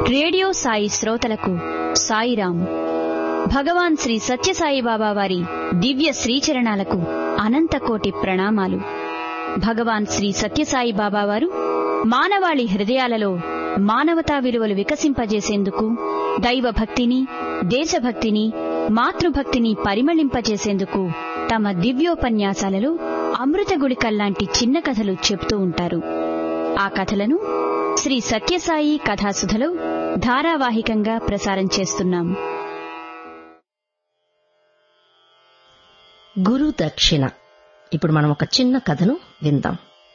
radio Sai శ్రోతలకు సాయిరాం భగవాన్ శ్రీ సత్యసాయి బాబా వారి దివ్య శ్రీచరణాలకు అనంతకోటి ప్రణామాలు భగవాన్ శ్రీ సత్యసాయి బాబా వారు మానవాళి హృదయాలలో మానవతా విలువలు వికసింపజేసేందుకు దైవ భక్తిని దేశభక్తిని మాతృభక్తిని పరిమళింపజేసేందుకు తమ దివ్యోపన్యాసాలలో అమృత గుళికల్లాంటి చిన్న కథలు చెప్తూ ఉంటారు ఆ కథలను శ్రీ సత్యసాయి కథాసుధలో ధారావాహికంగా ప్రసారం చేస్తున్నాం గురు దక్షిణ ఇప్పుడు మనం ఒక చిన్న కథను విందాం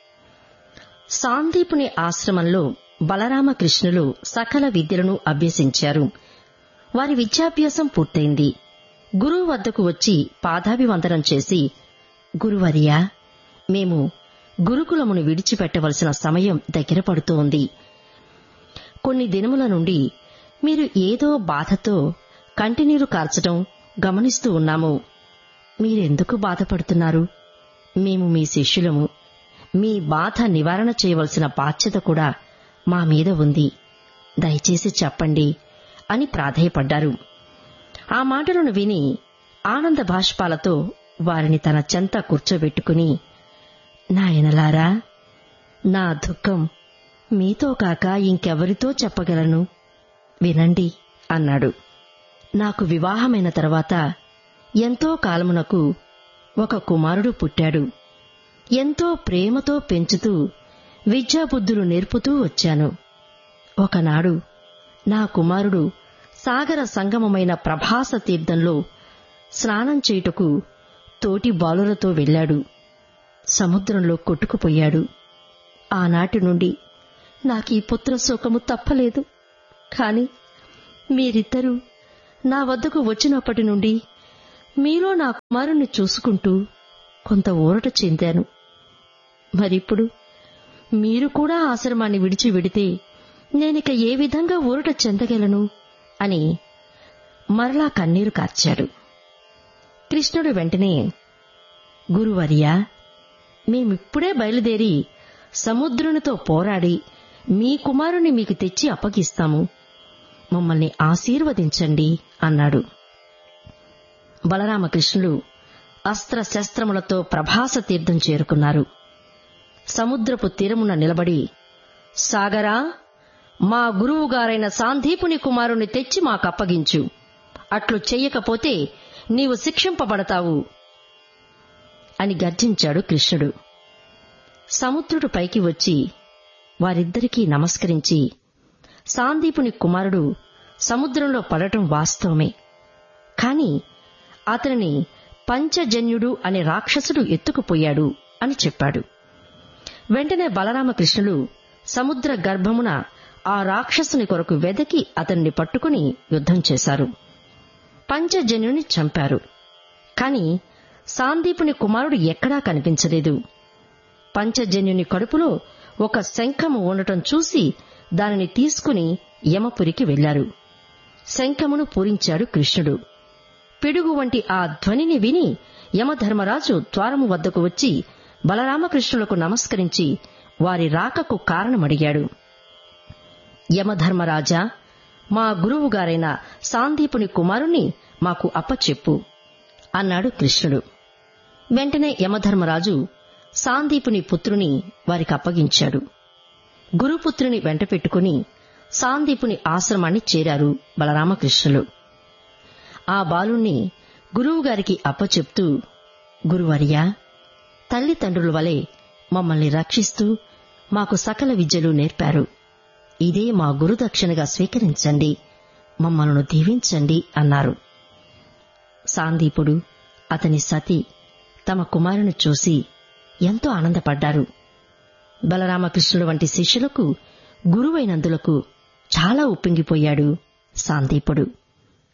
సాందీపుని ఆశ్రమంలో బలరామకృష్ణులు సకల విద్యలను అభ్యసించారు వారి విద్యాభ్యాసం పూర్తయింది గురువు వద్దకు వచ్చి పాదాభివందనం చేసి గురువర్యా మేము గురుకులమును విడిచిపెట్టవలసిన సమయం దగ్గర పడుతోంది కొన్ని దినముల నుండి మీరు ఏదో బాధతో కంటినీరు కార్చటం గమనిస్తూ ఉన్నాము మీరెందుకు బాధపడుతున్నారు మేము మీ శిష్యులము మీ బాధ నివారణ చేయవలసిన బాధ్యత కూడా మా మీద ఉంది దయచేసి చెప్పండి అని ప్రాధేయపడ్డారు ఆ మాటలను విని ఆనంద బాష్పాలతో వారిని తన చెంత కూర్చోబెట్టుకుని నాయనలారా నా దుఃఖం మీతో కాక ఇంకెవరితో చెప్పగలను వినండి అన్నాడు నాకు వివాహమైన తర్వాత ఎంతో కాలమునకు ఒక కుమారుడు పుట్టాడు ఎంతో ప్రేమతో పెంచుతూ విద్యాబుద్ధులు నేర్పుతూ వచ్చాను ఒకనాడు నా కుమారుడు సాగర సంగమమైన ప్రభాస తీర్థంలో స్నానం చేయుటకు తోటి బాలులతో వెళ్లాడు సముద్రంలో కొట్టుకుపోయాడు ఆనాటి నుండి నాకీ పుత్రశోకము తప్పలేదు కాని మీరిద్దరూ నా వద్దకు వచ్చినప్పటి నుండి మీలో నా కుమారుణ్ణి చూసుకుంటూ కొంత ఊరట చెందాను మరిప్పుడు మీరు కూడా ఆశ్రమాన్ని విడిచి వెడితే నేనిక ఏ విధంగా ఊరట చెందగలను అని మరలా కన్నీరు కార్చాడు కృష్ణుడు వెంటనే గురువర్యా మేమిప్పుడే బయలుదేరి సముద్రునితో పోరాడి మీ కుమారుని మీకు తెచ్చి అప్పగిస్తాము మమ్మల్ని ఆశీర్వదించండి అన్నాడు బలరామకృష్ణులు అస్త్ర శస్త్రములతో ప్రభాస తీర్థం చేరుకున్నారు సముద్రపు తీరమున నిలబడి సాగరా మా గురువుగారైన సాందీపుని కుమారుని తెచ్చి మాకప్పగించు అట్లు చెయ్యకపోతే నీవు శిక్షింపబడతావు అని గర్జించాడు కృష్ణుడు సముద్రుడు పైకి వచ్చి వారిద్దరికీ నమస్కరించి సాందీపుని కుమారుడు సముద్రంలో పడటం వాస్తవమే కాని అతనిని పంచజన్యుడు అనే రాక్షసుడు ఎత్తుకుపోయాడు అని చెప్పాడు వెంటనే బలరామకృష్ణులు సముద్ర గర్భమున ఆ రాక్షసుని కొరకు వెదకి అతన్ని పట్టుకుని యుద్ధం చేశారు పంచజన్యుని చంపారు కాని సాందీపుని కుమారుడు ఎక్కడా కనిపించలేదు పంచజన్యుని కడుపులో ఒక శంఖము ఉండటం చూసి దానిని తీసుకుని యమపురికి వెళ్లారు శంఖమును పూరించాడు కృష్ణుడు పిడుగు వంటి ఆ ధ్వనిని విని యమధర్మరాజు ద్వారము వద్దకు వచ్చి బలరామకృష్ణులకు నమస్కరించి వారి రాకకు కారణమడిగాడు యమధర్మరాజా మా గురువుగారైన సాందీపుని కుమారుణ్ణి మాకు అప్పచెప్పు అన్నాడు కృష్ణుడు వెంటనే యమధర్మరాజు సాందీపుని పుత్రుని వారికి అప్పగించాడు గురుపుత్రుని వెంట పెట్టుకుని సాందీపుని ఆశ్రమాన్ని చేరారు బలరామకృష్ణులు ఆ బాలుణ్ణి గురువుగారికి అప్పచెప్తూ గురువర్యా తల్లిదండ్రుల వలె మమ్మల్ని రక్షిస్తూ మాకు సకల విద్యలు నేర్పారు ఇదే మా గురుదక్షిణగా స్వీకరించండి మమ్మల్ని దీవించండి అన్నారు సాందీపుడు అతని సతి తమ కుమారుని చూసి ఎంతో ఆనందపడ్డారు బలరామకృష్ణుడు వంటి శిష్యులకు గురువైనందులకు చాలా ఉప్పొంగిపోయాడు సాందీపుడు